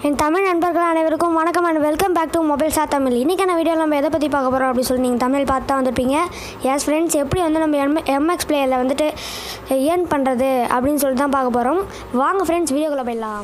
என் தமிழ் நண்பர்கள் அனைவருக்கும் வணக்கம் and welcome back to mobile சா தமிழ் இன்றைக்கான வீடியோவில் நம்ம எதை பற்றி பார்க்க போகிறோம் அப்படின்னு சொல்லி நீங்கள் தமிழ் பார்த்து தான் வந்திருப்பீங்க எஸ் ஃப்ரெண்ட்ஸ் எப்படி வந்து நம்ம எம் எம்எக்ஸ் பிளேயரில் வந்துட்டு ஏர்ன் பண்ணுறது அப்படின்னு சொல்லிட்டு தான் பார்க்க போகிறோம் வாங்க ஃப்ரெண்ட்ஸ் வீடியோக்குள்ளே போயிடலாம்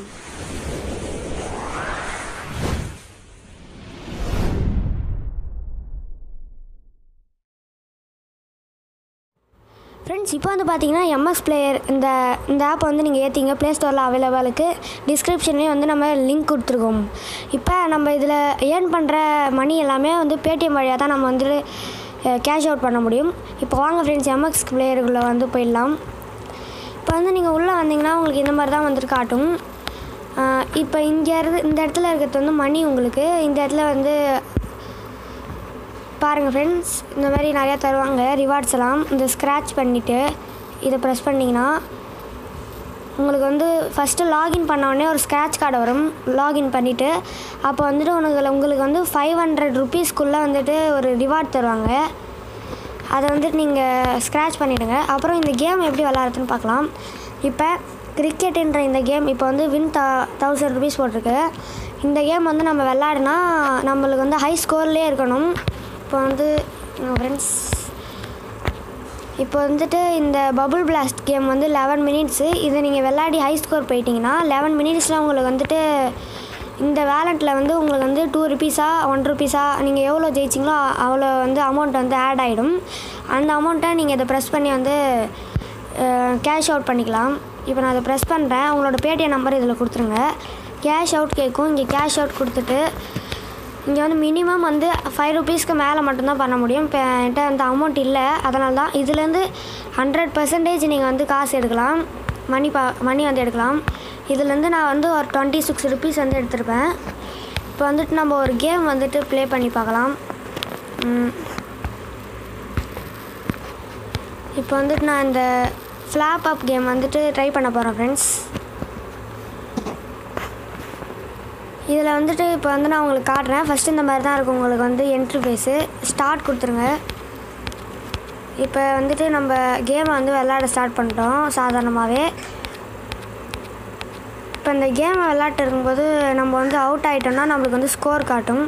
ஃப்ரெண்ட்ஸ் இப்போ வந்து பார்த்தீங்கன்னா எம்எஸ் பிளேயர் இந்த இந்த ஆப் வந்து நீங்கள் ஏற்றிங்க ப்ளே ஸ்டோரில் அவைலபிளுக்கு டிஸ்கிரிப்ஷன்லேயும் வந்து நம்ம லிங்க் கொடுத்துருக்கோம் இப்போ நம்ம இதில் ஏர்ன் பண்ணுற மணி எல்லாமே வந்து பேடிஎம் வழியாக தான் நம்ம வந்து கேஷ் அவுட் பண்ண முடியும் இப்போ வாங்க ஃப்ரெண்ட்ஸ் எம்எக்ஸ் பிளேயருக்குள்ளே வந்து போயிடலாம் இப்போ வந்து நீங்கள் உள்ளே வந்தீங்கன்னா உங்களுக்கு இந்த மாதிரி தான் வந்துட்டு காட்டும் ஆஹ் இப்போ இங்கே இருந்து இந்த இடத்துல இருக்கிறது வந்து மணி உங்களுக்கு இந்த இடத்துல வந்து பாருங்கள் ஃப்ரெண்ட்ஸ் இந்த மாதிரி நிறையா தருவாங்க ரிவார்ட்ஸ் எல்லாம் இந்த ஸ்க்ராட்ச் பண்ணிவிட்டு இதை ப்ரெஸ் பண்ணிங்கன்னா உங்களுக்கு வந்து ஃபஸ்ட்டு லாகின் பண்ண உடனே ஒரு ஸ்க்ராட்ச் கார்டு வரும் லாகின் பண்ணிவிட்டு அப்போ வந்துட்டு உனக்கு உங்களுக்கு வந்து ஃபைவ் ஹண்ட்ரட் ருபீஸ்க்குள்ளே வந்துட்டு ஒரு ரிவார்ட் தருவாங்க அதை வந்துட்டு நீங்கள் ஸ்க்ராட்ச் பண்ணிவிடுங்க அப்புறம் இந்த கேம் எப்படி விளாட்றதுன்னு பார்க்கலாம் இப்போ கிரிக்கெட்டுன்ற இந்த கேம் இப்போ வந்து வின் த தௌசண்ட் ருபீஸ் போட்டிருக்கு இந்த கேம் வந்து நம்ம விளாடுனா நம்மளுக்கு வந்து ஹை ஸ்கோர்லேயே இருக்கணும் இப்போ வந்து ஃப்ரெண்ட்ஸ் இப்போ வந்துட்டு இந்த பபுள் பிளாஸ்ட் கேம் வந்து லெவன் மினிட்ஸு இதை நீங்கள் விளையாடி ஹை ஸ்கோர் போயிட்டீங்கன்னா லெவன் மினிட்ஸில் உங்களுக்கு வந்துட்டு இந்த வேலண்ட்டில் வந்து உங்களுக்கு வந்து டூ ருபீஸா ஒன் ருபீஸா நீங்கள் எவ்வளோ ஜெயிச்சிங்களோ அ- அவ்வளோ வந்து அமௌண்ட் வந்து ஆட் ஆகிடும் அந்த அமௌண்ட்டை நீங்கள் இதை ப்ரெஸ் பண்ணி வந்து கேஷ் அவுட் பண்ணிக்கலாம் இப்போ நான் அதை ப்ரெஸ் பண்ணுறேன் உங்களோட பேடிஎம் நம்பர் இதில் கொடுத்துருங்க கேஷ் அவுட் கேட்கும் இங்கே கேஷ் அவுட் கொடுத்துட்டு இங்கே வந்து மினிமம் வந்து ஃபைவ் ருபீஸ்க்கு மேலே மட்டும்தான் பண்ண முடியும் இப்போ என்கிட்ட அந்த அமௌண்ட் இல்லை அதனால தான் இதுலேருந்து ஹண்ட்ரட் பர்சன்டேஜ் நீங்கள் வந்து காசு எடுக்கலாம் மணி பா மணி வந்து எடுக்கலாம் இதுலேருந்து நான் வந்து ஒரு டுவெண்ட்டி சிக்ஸ் ருபீஸ் வந்து எடுத்திருப்பேன் இப்போ வந்துட்டு நம்ம ஒரு கேம் வந்துட்டு ப்ளே பண்ணி பார்க்கலாம் ம். இப்போ வந்துட்டு நான் இந்த ஃப்ளாப் அப் கேம் வந்துட்டு ட்ரை பண்ண போகிறேன் ஃப்ரெண்ட்ஸ் இதில் வந்துட்டு இப்போ வந்து நான் உங்களுக்கு காட்டுறேன் ஃபஸ்ட்டு இந்த மாதிரி தான் இருக்கும் உங்களுக்கு வந்து என்ட்ரி ஃபேஸு ஸ்டார்ட் கொடுத்துருங்க இப்போ வந்துட்டு நம்ம கேமை வந்து விளையாட ஸ்டார்ட் பண்ணிட்டோம் சாதாரணமாகவே இப்போ இந்த கேமை விளையாட்டு இருக்கும்போது நம்ம வந்து அவுட் ஆகிட்டோம்னா நம்மளுக்கு வந்து ஸ்கோர் காட்டும்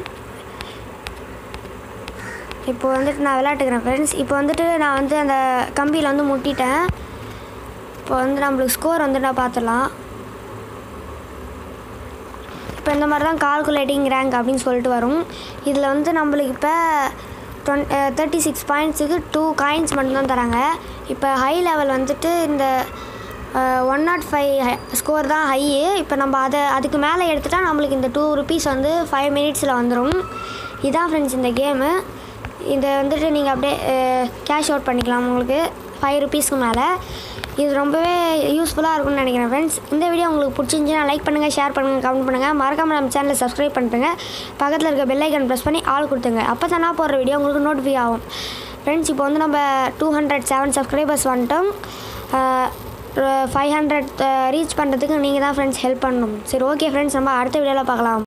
இப்போ வந்துட்டு நான் விளையாட்டுக்கிறேன் ஃப்ரெண்ட்ஸ் இப்போ வந்துட்டு நான் வந்து அந்த கம்பியில் வந்து முட்டிட்டேன் இப்போ வந்து நம்மளுக்கு ஸ்கோர் வந்து நான் பார்த்துடலாம் இப்போ இந்த மாதிரி தான் கால்குலேட்டிங் ரேங்க் அப்படின்னு சொல்லிட்டு வரும் இதில் வந்து நம்மளுக்கு இப்போ டுவென் தேர்ட்டி சிக்ஸ் பாயிண்ட்ஸுக்கு டூ காயின்ஸ் மட்டும்தான் தராங்க இப்போ ஹை லெவல் வந்துட்டு இந்த ஒன் நாட் ஃபைவ் ஸ்கோர் தான் ஹையு இப்போ நம்ம அதை அதுக்கு மேலே எடுத்துட்டா நம்மளுக்கு இந்த டூ ருபீஸ் வந்து ஃபைவ் மினிட்ஸில் வந்துடும் இதான் ஃப்ரெண்ட்ஸ் இந்த கேமு இதை வந்துட்டு நீங்கள் அப்படியே கேஷ் அவுட் பண்ணிக்கலாம் உங்களுக்கு ஃபைவ் ருபீஸ்க்கு மேலே இது ரொம்பவே யூஸ்ஃபுல்லாக இருக்கும்னு நினைக்கிறேன் ஃப்ரெண்ட்ஸ் இந்த வீடியோ உங்களுக்கு பிடிச்சிருந்துச்சுன்னா லைக் பண்ணுங்கள் ஷேர் பண்ணுங்கள் கமெண்ட் பண்ணுங்கள் மறக்காமல் நம்ம சேனலை சப்ஸ்கிரைப் பண்ணிட்டுங்க பக்கத்தில் இருக்க பெல் ஐக்கன் ப்ரெஸ் பண்ணி ஆல் கொடுத்துங்க அப்போ தான் நான் போடுற வீடியோ உங்களுக்கு நோட்டிஃபை ஆகும் ஃப்ரெண்ட்ஸ் இப்போ வந்து நம்ம டூ ஹண்ட்ரட் செவன் சப்ஸ்கிரைபர்ஸ் வந்துட்டோம் ஃபைவ் ஹண்ட்ரட் ரீச் பண்ணுறதுக்கு நீங்கள் தான் ஃப்ரெண்ட்ஸ் ஹெல்ப் பண்ணணும் சரி ஓகே ஃப்ரெண்ட்ஸ் நம்ம அடுத்த வீடியோவில் பார்க்கலாம்